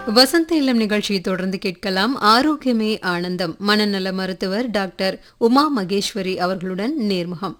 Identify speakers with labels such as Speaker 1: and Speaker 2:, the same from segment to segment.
Speaker 1: வசந்த இல்லம் நிகழ்ச்சியை தொடர்ந்து கேட்கலாம் ஆரோக்கியமே ஆனந்தம் மனநல மருத்துவர் டாக்டர் உமா மகேஸ்வரி அவர்களுடன் நேர்முகம்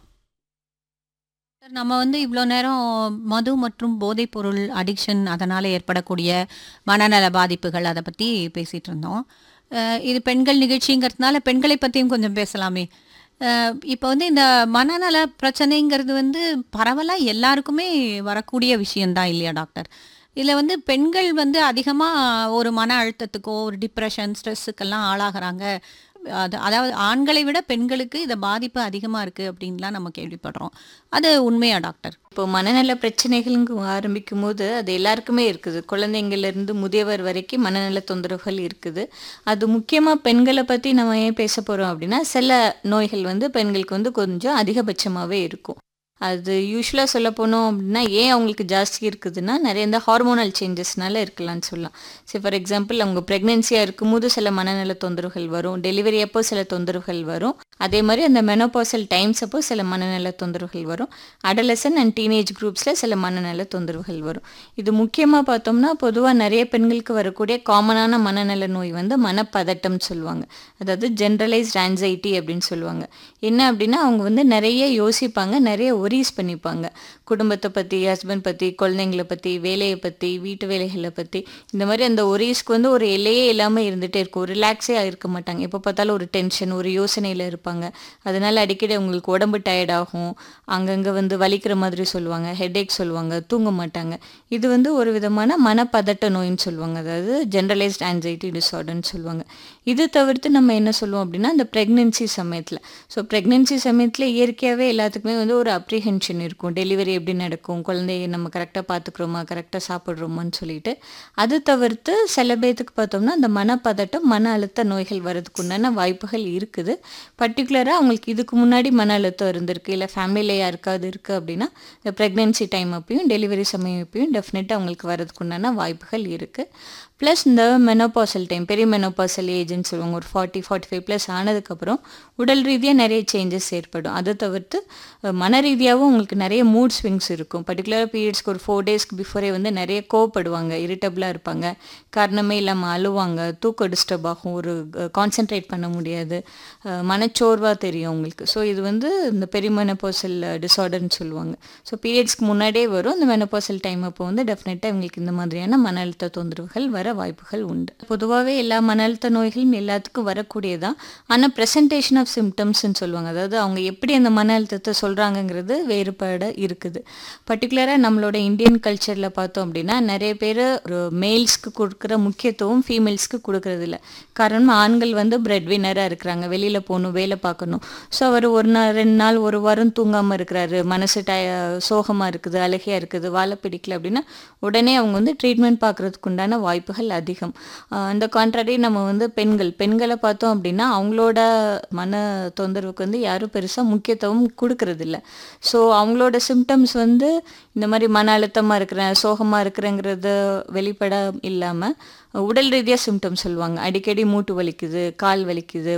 Speaker 2: சார், நம்ம வந்து இவ்வளோ நேரம் மது மற்றும் போதைப் பொருள் அடிக்ஷன் அதனால் ஏற்படக்கூடிய மனநல பாதிப்புகள் அதை பற்றி பேசிகிட்டு இருந்தோம் அஹ் இது பெண்கள் நிகழ்ச்சிங்கிறதுனால பெண்களை பற்றியும் கொஞ்சம் பேசலாமே இப்போ வந்து இந்த மனநல பிரச்சனைங்கிறது வந்து பரவலாக எல்லாருக்குமே வரக்கூடிய விஷயம்தான் இல்லையா டாக்டர் இதில் வந்து பெண்கள் வந்து அதிகமாக ஒரு மன அழுத்தத்துக்கோ ஒரு டிப்ரெஷன் ஸ்ட்ரெஸ்ஸுக்கெல்லாம் ஆளாகிறாங்க அது அதாவது ஆண்களை விட பெண்களுக்கு இந்த பாதிப்பு அதிகமாக இருக்குது அப்படின்லாம் நம்ம கேள்விப்படுறோம் அது உண்மையா டாக்டர்
Speaker 3: இப்போ மனநல பிரச்சனைகளுங்க ஆரம்பிக்கும் போது அது எல்லாருக்குமே இருக்குது குழந்தைங்கள்ல இருந்து முதியவர் வரைக்கும் மனநல தொந்தரவுகள் இருக்குது அது முக்கியமாக பெண்களை பற்றி நம்ம ஏன் பேச போகிறோம் அப்படின்னா சில நோய்கள் வந்து பெண்களுக்கு வந்து கொஞ்சம் அதிகபட்சமாகவே இருக்கும் அது யூஸ்வலாக சொல்ல போனோம் அப்படின்னா ஏன் அவங்களுக்கு ஜாஸ்தி இருக்குதுன்னா நிறைய இந்த ஹார்மோனல் சேஞ்சஸ்னால இருக்கலாம்னு சொல்லலாம் சரி ஃபார் எக்ஸாம்பிள் அவங்க ப்ரெக்னென்சியாக இருக்கும்போது சில மனநல தொந்தரவுகள் வரும் டெலிவரி அப்போ சில தொந்தரவுகள் வரும் அதே மாதிரி அந்த மெனோபாசல் டைம்ஸ் அப்போ சில மனநல தொந்தரவுகள் வரும் அடலசன் அண்ட் டீனேஜ் குரூப்ஸில் சில மனநல தொந்தரவுகள் வரும் இது முக்கியமாக பார்த்தோம்னா பொதுவாக நிறைய பெண்களுக்கு வரக்கூடிய காமனான மனநல நோய் வந்து மனப்பதட்டம் சொல்லுவாங்க அதாவது ஜென்ரலைஸ்ட் ஆன்சைட்டி அப்படின்னு சொல்லுவாங்க என்ன அப்படின்னா அவங்க வந்து நிறைய யோசிப்பாங்க நிறைய ஒரீஸ் பண்ணிப்பாங்க குடும்பத்தை பற்றி ஹஸ்பண்ட் பற்றி குழந்தைங்களை பற்றி வேலையை பற்றி வீட்டு வேலைகளை பற்றி இந்த மாதிரி அந்த ஒரீஸ்க்கு வந்து ஒரு எல்லையே இல்லாமல் இருந்துகிட்டே இருக்கும் ரிலாக்ஸே இருக்க மாட்டாங்க எப்போ பார்த்தாலும் ஒரு டென்ஷன் ஒரு யோசனையில் இருப்பாங்க அதனால அடிக்கடி அவங்களுக்கு உடம்பு டயர்ட் ஆகும் அங்கங்கே வந்து வலிக்கிற மாதிரி சொல்லுவாங்க ஹெட்ஏக் சொல்லுவாங்க தூங்க மாட்டாங்க இது வந்து ஒரு விதமான மனப்பதட்ட நோயின்னு சொல்லுவாங்க அதாவது ஜென்ரலைஸ்ட் ஆன்சைட்டி டிஸார்டர்னு சொல்லுவாங்க இது தவிர்த்து நம்ம என்ன சொல்லுவோம் அப்படின்னா அந்த ப்ரெக்னென்சி சமயத்தில் ஸோ ப்ரெக்னென்சி சமயத்தில் இயற்கையாகவே எல்லாத்துக்குமே வந்து ஒரு அப்ரிஹென்ஷன் இருக்கும் டெலிவரி எப்படி நடக்கும் குழந்தைய நம்ம கரெக்டாக பார்த்துக்குறோமா கரெக்டாக சாப்பிட்றோமான்னு சொல்லிட்டு அது தவிர்த்து சில பேர்த்துக்கு பார்த்தோம்னா அந்த மனப்பதட்டம் மன அழுத்த நோய்கள் வர்றதுக்கு உண்டான வாய்ப்புகள் இருக்குது பர்டிகுலராக அவங்களுக்கு இதுக்கு முன்னாடி மன அழுத்தம் இருந்திருக்கு இல்லை ஃபேமிலியில் யாருக்காவது இருக்குது அப்படின்னா இந்த ப்ரெக்னென்சி டைம் அப்பயும் டெலிவரி சமயம் அப்பயும் டெஃபினட்டாக அவங்களுக்கு வர்றதுக்கு உண்டான வாய்ப்புகள் இருக்குது ப்ளஸ் இந்த மெனோபாசல் டைம் பெரிய மெனோபாசல் ஏஜ்னு சொல்லுவாங்க ஒரு ஃபார்ட்டி ஃபார்ட்டி ஃபைவ் ப்ளஸ் ஆனதுக்கப்புறம் உடல் ரீதியாக நிறைய சேஞ்சஸ் ஏற்படும் அதை தவிர்த்து அஹ், மன ரீதியாகவும் உங்களுக்கு நிறைய மூட் ஸ்விங்ஸ் இருக்கும் பர்டிகுலராக பீரியட்ஸ்க்கு ஒரு ஃபோர் டேஸ்க்கு பிஃபோரே வந்து நிறைய கோவப்படுவாங்க இரிட்டபிளாக இருப்பாங்க காரணமே இல்லாமல் அழுவாங்க தூக்கம் டிஸ்டர்ப் ஆகும் ஒரு கான்சென்ட்ரேட் பண்ண முடியாது அஹ், மனச்சோர்வாக தெரியும் உங்களுக்கு ஸோ இது வந்து இந்த பெரிய மெனோபாசல் டிஸார்டர்னு சொல்லுவாங்க ஸோ பீரியட்ஸ்க்கு முன்னாடியே வரும் இந்த மெனோபாசல் டைம் அப்போ வந்து டெஃபினட்டாக இவங்களுக்கு இந்த மாதிரியான மன அழுத்த தொந்தரவுகள் வர வாய்ப்புகள் உண்டு பொதுவாகவே எல்லா மன அழுத்த நோய்களும் எல்லாத்துக்கும் வரக்கூடியதான் ஆனால் ப்ரெசன்டேஷன் ஆஃப் சிம்டம்ஸ்ன்னு சொல்லுவாங்க அதாவது அவங்க எப்படி அந்த மன அழுத்தத்தை சொல்கிறாங்கங்கிறது வேறுபாடு இருக்குது பர்டிகுலராக நம்மளோட இந்தியன் கல்ச்சரில் பார்த்தோம் அப்படின்னா நிறைய பேர் ஒரு மேல்ஸ்க்கு கொடுக்குற முக்கியத்துவம் ஃபீமேல்ஸ்க்கு கொடுக்கறது இல்ல காரணம் ஆண்கள் வந்து பிரெட் வின்னராக இருக்கிறாங்க வெளியில் போகணும் வேலை பார்க்கணும் ஸோ அவர் ஒரு நாள் ரெண்டு நாள் ஒரு வாரம் தூங்காமல் இருக்கிறாரு மனசு டய சோகமாக இருக்குது அழுகையாக இருக்குது வாழை பிடிக்கல அப்படின்னா உடனே அவங்க வந்து ட்ரீட்மெண்ட் பார்க்குறதுக்கு உண்டான வாய்ப்புகள் அதிகம் ஆஹ் அந்த கான்ட்ராரி நம்ம வந்து பெண்கள் பெண்களை பார்த்தோம் அப்படின்னா அவங்களோட மன தொந்தரவுக்கு வந்து யாரும் பெருசாக முக்கியத்துவம் கொடுக்கறதில்ல ஸோ அவங்களோட சிம்டம்ஸ் வந்து இந்த மாதிரி மன அழுத்தமாக இருக்கிறேன் சோகமாக இருக்கிறேங்கிறது வெளிப்பட இல்லாமல் உடல் ரீதியாக சிம்டம்ஸ் சொல்லுவாங்க அடிக்கடி மூட்டு வலிக்குது கால் வலிக்குது